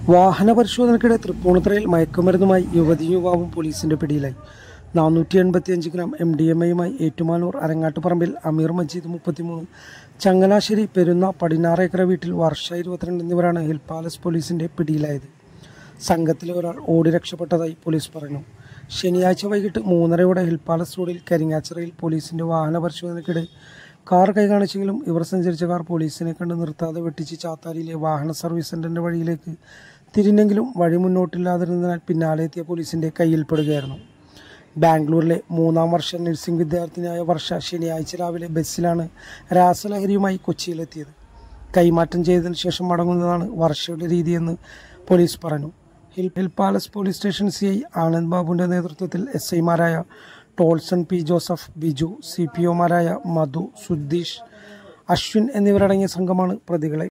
വാഹന പരിശോധനയ്ക്കിടെ തൃപ്പൂണിത്തുറയിൽ മയക്കുമരുന്നുമായി യുവതിയും യുവാവും പോലീസിന്റെ പിടിയിലായി നാനൂറ്റി എൺപത്തിയഞ്ച് ഗ്രാം എം ഡി എം എയുമായി ഏറ്റുമാനൂർ അരങ്ങാട്ടുപറമ്പിൽ അമീർ മജീദ് മുപ്പത്തിമൂന്ന് ചങ്ങനാശ്ശേരി പെരുന്ന പടിഞ്ഞാറേക്കര വീട്ടിൽ വർഷ ഇരുപത്തിരണ്ട് എന്നിവരാണ് ഹിൽ പാലസ് പോലീസിന്റെ പിടിയിലായത് സംഘത്തിലെ ഒരാൾ ഓടി രക്ഷപ്പെട്ടതായി പോലീസ് പറഞ്ഞു ശനിയാഴ്ച വൈകിട്ട് മൂന്നരയോടെ ഹിൽ പാലസ് റോഡിൽ കരിങ്ങാച്ചിറയിൽ പോലീസിന്റെ വാഹന പരിശോധനയ്ക്കിടെ കാർ കൈകാണിച്ചെങ്കിലും ഇവർ സഞ്ചരിച്ച കാർ പോലീസിനെ കണ്ട് നിർത്താതെ വെട്ടിച്ച് ചാത്താരിയിലെ വാഹന സർവീസ് സെന്ററിന്റെ വഴിയിലേക്ക് തിരിഞ്ഞെങ്കിലും വഴി മുന്നോട്ടില്ലാതിരുന്നതിനാൽ പിന്നാലെ എത്തിയ പോലീസിന്റെ കയ്യിൽപ്പെടുകയായിരുന്നു ബാംഗ്ലൂരിലെ മൂന്നാം വർഷ നഴ്സിംഗ് വിദ്യാർത്ഥിനിയായ വർഷ ശനിയാഴ്ച രാവിലെ ബസ്സിലാണ് രാസലഹരിയുമായി കൊച്ചിയിലെത്തിയത് കൈമാറ്റം ചെയ്തതിനു ശേഷം മടങ്ങുന്നതാണ് വർഷയുടെ രീതിയെന്ന് പോലീസ് പറഞ്ഞു hill hill palace police station C I Anand ബാബുവിന്റെ നേതൃത്വത്തിൽ എസ് ഐമാരായ Tolson P Joseph Biju C P ഒമാരായ മധു സുധീഷ് അശ്വിൻ എന്നിവരടങ്ങിയ സംഘമാണ് പ്രതികളെ